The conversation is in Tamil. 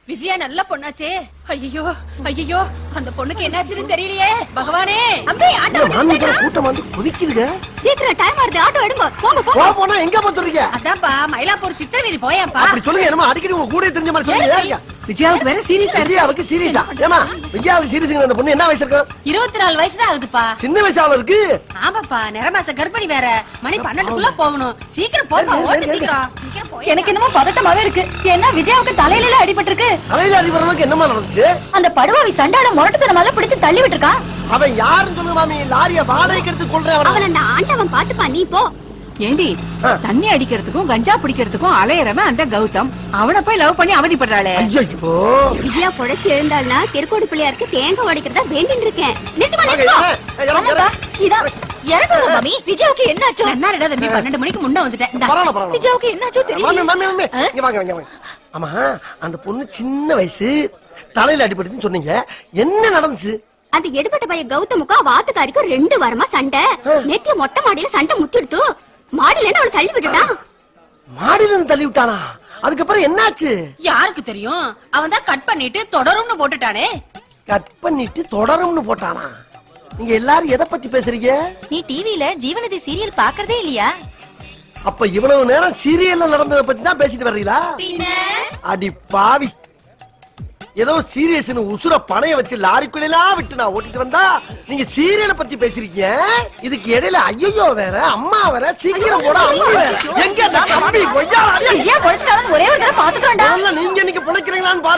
விஜயா நல்ல பொண்ணாச்சே ஐயோ ஐயோ அந்த பொண்ணுக்கு என்னாச்சுன்னு தெரியலையே பகவானே அம்பி ஆட்டோ இந்த மாமி கூட கூட்டம் வந்து கொதிக்குதுங்க சீக்கிரம் டைம் வருது ஆட்டோ எடுங்க போங்க போங்க போக போனா எங்க போத்துறீங்க அதான்ப்பா மயிலாப்பூர் சித்திர வீதி போயாப்பா அப்படி சொல்லுங்க என்னமோ அடிக்கடி உங்க கூட தெரிஞ்ச மாதிரி சொல்லுங்க விஜயாவுக்கு வேற சீரியஸா விஜயாவுக்கு சீரியஸா ஏமா விஜயாவுக்கு சீரியஸுங்க அந்த பொண்ணு என்ன வயசு இருக்கும் இருபத்தி நாலு வயசுதான் ஆகுதுப்பா சின்ன வயசால இருக்கு ஆமாப்பா நிறமாச கர்ப்பிணி வேற மணி பன்னெண்டுக்குள்ள போகணும் சீக்கிரம் போப்பா ஏறு, ஏறு, ஓட்டு ஏறு. சீக்கிரம் சீக்கிரம் போய் எனக்கு என்னமோ பதட்டமாவே இருக்கு என்ன விஜயாவுக்கு தலையில அடிபட்டு இருக்கு தலையில அடிபடுற அளவுக்கு என்னமா நடந்துச்சு அந்த படுவாவி சண்டாட முரட்டுத்தனமால பிடிச்சு தள்ளி விட்டுருக்கான் அவன் யாருன்னு சொல்லுங்க மாமி லாரிய வாடகைக்கு எடுத்து கொள்றேன் அவன அவன் அந்த ஆண்டவன் பாத்துப்பா நீ போ ஏண்டி ஆ. தண்ணி அடிக்கிறதுக்கும் கஞ்சா பிடிக்கிறதுக்கும் அலையறவன் அந்த கௌதம் அவனை போய் லவ் பண்ணி அவதிப்படுறாளே ஐயோ விஜயா புடைச்சு எழுந்தாள்னா திருக்கோடி பிள்ளையாருக்கு தேங்காய் உடைக்கிறதா வேண்டின்னு இருக்கேன் நிறுத்துமா வாங்க, நிறுத்துமா இறங்க, இறங்க, இறங்க. இதான் இறங்குங்க மாமி விஜயாவுக்கு என்னாச்சோ என்னடா தம்பி பன்னெண்டு மணிக்கு முன்ன வந்துட்டேன் இந்தா. பரவாயில்ல பரவாயில்ல விஜயாவுக்கு என்னாச்சோ மாமி தெரியல மாமி மாமி இங்க வாங்க இங்க வாங்க ஆமா அந்த பொண்ணு சின்ன வயசு தலையில அடிபட்டுன்னு சொன்னீங்க என்ன நடந்துச்சு அந்த எடுபட்ட பைய கௌதமுக்கும் அவ ஆத்துக்காரிக்கும் ரெண்டு வாரமா சண்டை நேத்திய மொட்டை மாடியில சண்டை முத்திடுத்து மாடியில இருந்து அவளை தள்ளி விட்டுட்டான் மாடியில இருந்து தள்ளி விட்டானா அதுக்கப்புறம் என்னாச்சு யாருக்கு தெரியும் அவன் தான் கட் பண்ணிட்டு தொடரும்னு போட்டுட்டானே கட் பண்ணிட்டு தொடரும்னு போட்டானா நீங்க எல்லாரும் எதை பத்தி பேசுறீங்க நீ டிவில ஜீவனதி சீரியல் பாக்குறதே இல்லையா அப்ப இவ்வளவு நேரம் சீரியல்ல நடந்ததை பத்தி தான் பேசிட்டு வர்றீங்களா அடி பாவி ஏதோ சீரியஸ்னு உசுர பணைய வச்சு லாரிக்குள்ளெல்லாம் விட்டு நான் ஓட்டிட்டு வந்தா நீங்க சீரியலை பத்தி பேசிருக்கீங்க இதுக்கு இடையில ஐயோ வேற அம்மா வேற சீக்கிரம் போட அம்மா வேற எங்க அந்த தம்பி கொய்யா விஜயா பொழைச்சிட்டாலும் ஒரே ஒரு தடவை பாத்துக்கிறோம்டா முதல்ல நீங்க இன்னைக்கு பிழைக்கிறீங்களான்னு